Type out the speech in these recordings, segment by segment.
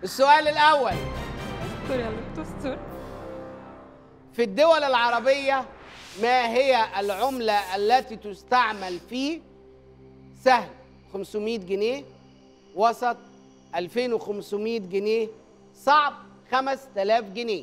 السؤال الاول استر يا لطفي استر في الدول العربيه ما هي العمله التي تستعمل في سهل 500 جنيه وسط 2500 جنيه صعب 5000 جنيه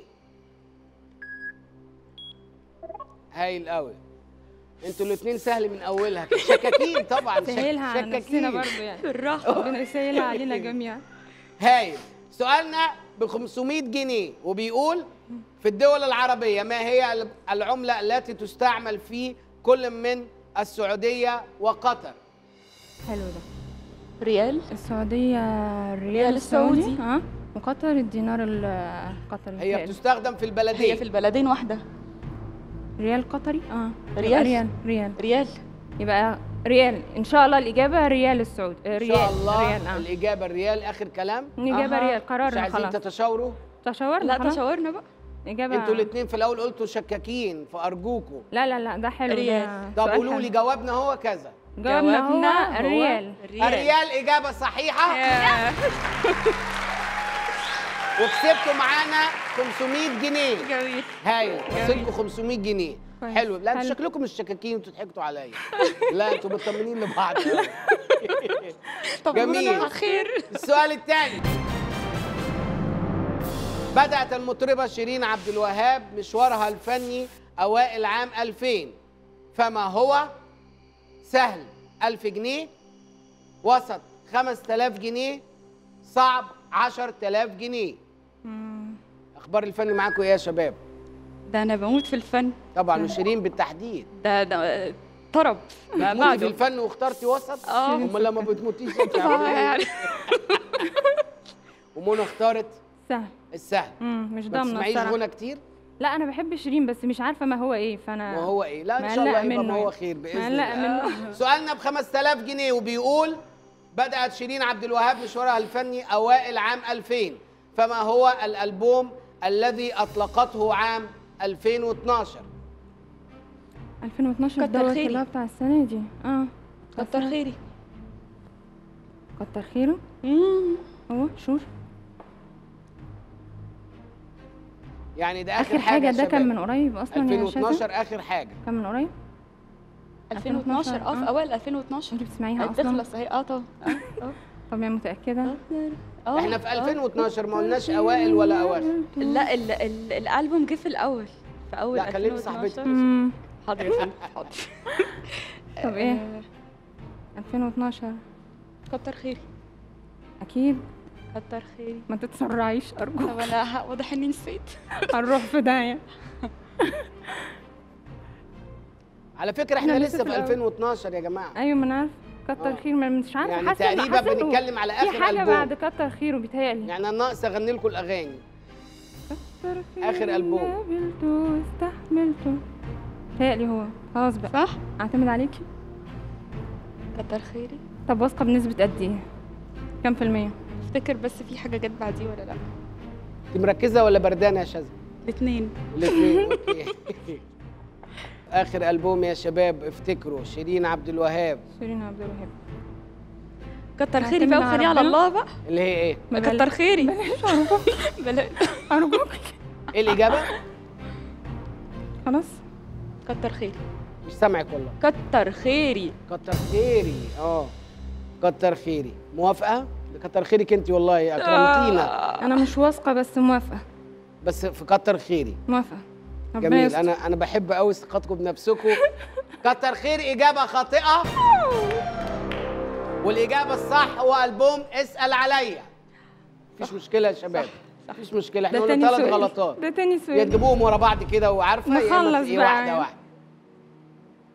هايل قوي انتوا الاثنين سهل من اولها كده. شكاكين طبعا شك- سهلها على نفسنا برضه يعني بالراحه ربنا يسهلها علينا جميعا هايل سؤالنا ب 500 جنيه وبيقول في الدول العربية ما هي العملة التي تستعمل في كل من السعودية وقطر حلو ده ريال السعودية الريال ريال السعودي السعودي. ها وقطر الدينار القطري هي متهيألي. بتستخدم في هي البلدين في البلدين واحدة ريال قطري اه يبقى ريال. ريال ريال ريال يبقى ريال ان شاء الله الاجابه ريال السعودي آه، إن ريال شاء الله ريال اه الإجابة الريال آخر كلام الاجابه أها. ريال مش قررنا عايزين خلاص تتشاوروا تشاورنا لا خلاص تشاورنا بقى اجابه انتوا الاثنين في الأول قلتوا شكاكين فأرجوكوا لا لا لا ده حلو ريال. ده طب سؤال قولوا حلو. لي جوابنا هو كذا جاوبنا هو جاوبنا الريال الريال إجابة صحيحة ياه. وكسبتوا معانا 500 جنيه جميل هايل وصلكوا 500 جنيه كويس. حلو لا انتوا حلو. شكلكم مش شكاكين انتوا ضحكتوا عليا لا انتوا مطمنين لبعض طب جميل. ربنا خير السؤال الثاني بدأت المطربة شيرين عبد الوهاب مشوارها الفني أوائل عام 2000 فما هو سهل 1000 جنيه وسط 5000 جنيه صعب 10000 جنيه مم. أخبار الفن معاكم إيه يا شباب؟ ده انا بموت في الفن طبعا وشيرين بالتحديد ده ده طرب ما بتموتي في بعده الفن واخترتي وسط اه امال لما بتموتيش انت آه، عامله ايه يعني ومنى اختارت سهل السهل مم. مش ما ضامنه تسمعيش الصراحه غنى كتير لا انا بحب شيرين بس مش عارفه ما هو ايه فانا ما هو ايه لا ان شاء مقلقة الله يبقى ما منه هو يعني. خير باذن مقلقة الله منه. سؤالنا ب 5000 جنيه وبيقول بدأت شيرين عبد الوهاب مشوارها الفني أوائل عام 2000 فما هو الألبوم الذي أطلقته عام 2012 2012 كتر دوت خيري. اللي هو بتاع السنه دي اه كتر خيري كتر خيره مم. هو شور يعني ده آخر, اخر حاجه يا ده كان شباب. من قريب اصلا يا شاذة 2012 آخر حاجة كان من قريب 2012 اه في آه. اوائل 2012 انت بتسمعيها اصلا هتخلص اهي اه طبعا اه طب يا متاكده اه احنا في 2012 ما قلناش أوائل ولا أواخر لا ال ال الالبوم جه في الاول في اول لا، كلمي 2012. صاحبتك. امم حاضر يا فندم حاضر طب ايه آه، 2012 كتر خيري اكيد كتر خيري ما تتسرعيش ارجوك طب انا ه- واضح اني نسيت هنروح في داهيه على فكرة احنا إحنا لسه لسه في في الأول. 2012 يا جماعة ايوه ما انا عارف كتر آه. خير ما مش عارفه يعني حاسة- تقريبا حاسة إنه بنتكلم على في آخر حاجه ألبوم بعد كتر خيره بيتهيألي يعني انا ناقص اغني لكم الاغاني كتر خير آخر اللي ألبوم. قابلته واستحملته بيتهيألي هو خلاص بقى صح اعتمد عليكي كتر خيري طب واثقه بنسبه قد ايه كام في الميه افتكر بس في حاجه جت بعديه ولا لا انت مركزه ولا بردانه يا شاذة الاثنين الاثنين اوكي اخر البوم يا شباب افتكروا شيرين عبد الوهاب شيرين عبد الوهاب كتر خيري نعتمد بقى على وخليه على ربنا. الله بقى اللي هي ايه ما بل- كتر خيري بلاش ارجوك بلا ارجوك ايه الاجابه خلاص كتر خيري مش سامعك والله كتر خيري كتر خيري اه كتر خيري موافقه كتر خيرك انت والله اكرمتينا انا مش واثقه بس موافقه بس في كتر خيري موافقه ربنا جميل يستر. انا انا بحب قوي ثقتكم بنفسكم كتر خير اجابه خاطئه والاجابه الصح هو البوم اسال عليا مفيش مشكله يا شباب مفيش مشكله احنا ده قلنا تاني ثلاث سؤال غلطات ده تاني يا سؤال تجيبوهم ورا بعض كده وعارفه يا إما نخلص إيه بقى واحده يعني. واحده